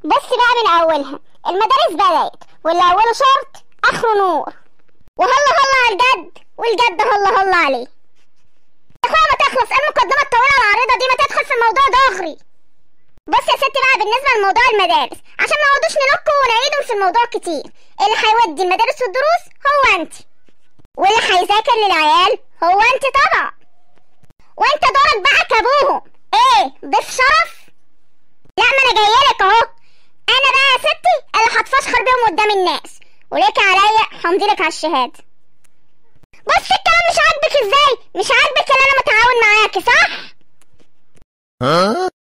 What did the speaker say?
بص بقى من اولها المدارس بدأت واللي اوله شرط اخره نور وهلا هلا على الجد والجد هلا هلا عليه يا اخويا ما تخلص ايه المقدمه الطويله العريضه دي ما تدخل في الموضوع دغري بص يا ستي بقى بالنسبه لموضوع المدارس عشان ما نقعدوش نلقوا ونعيدهم في الموضوع كتير اللي هيودي المدارس والدروس هو انت واللي هيذاكر للعيال هو انت طبعا وانت دورك بقى كابوهم ايه ضيف شرف لا ما انا جايلك اهو انا بقى يا ستي اللي هتفشخر بيهم قدام الناس وليك عليا همضيلك على الشهاده بص الكلام مش عاجبك ازاي مش عاجبك ان انا متعاون معاكي صح